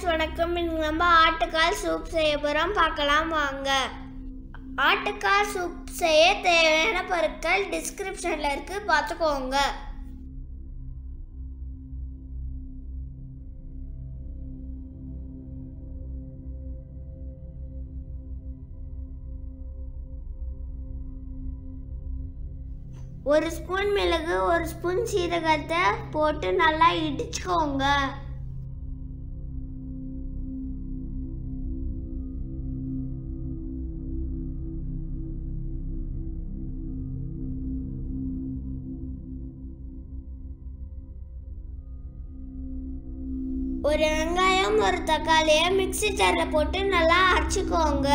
வணக்கம் இன்னைக்கு நம்ம ஆட்டுக்கால் சூப் செய்ய போகிறோம் பார்க்கலாம் வாங்க ஆட்டுக்கால் சூப் செய்ய தேவையான பொருட்கள் டிஸ்கிரிப்ஷனில் இருக்கு பார்த்துக்கோங்க ஒரு ஸ்பூன் மிளகு ஒரு ஸ்பூன் சீரகத்தை போட்டு நல்லா இடிச்சுக்கோங்க ஒரு வெங்காயம் ஒரு தக்காளியை மிக்ஸி ஜாரில் போட்டு நல்லா அரைச்சிக்கோங்க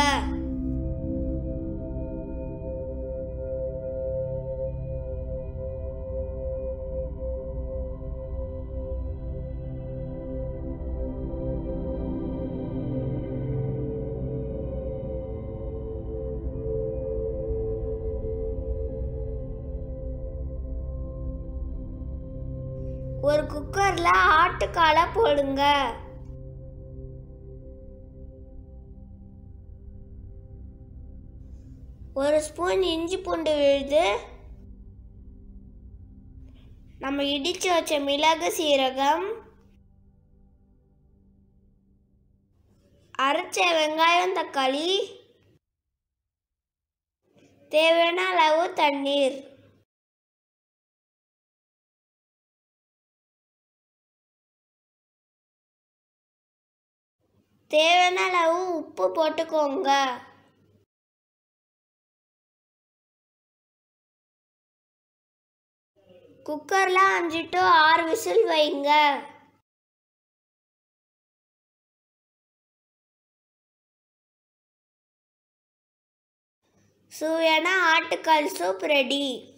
ஒரு குக்கர்ல ஆட்டுக்காலை போடுங்க ஒரு ஸ்பூன் இஞ்சி பூண்டு விழுது நம்ம இடிச்சு வச்ச மிளகு சீரகம் அரைச்ச வெங்காயம் தக்காளி தேவையான அளவு தண்ணீர் தேவையான அளவு உப்பு போட்டுக்கோங்க குக்கரில் அஞ்சு டு ஆறு விசில் வைங்க சுவையான ஆட்டுக்கால் சூப் ரெடி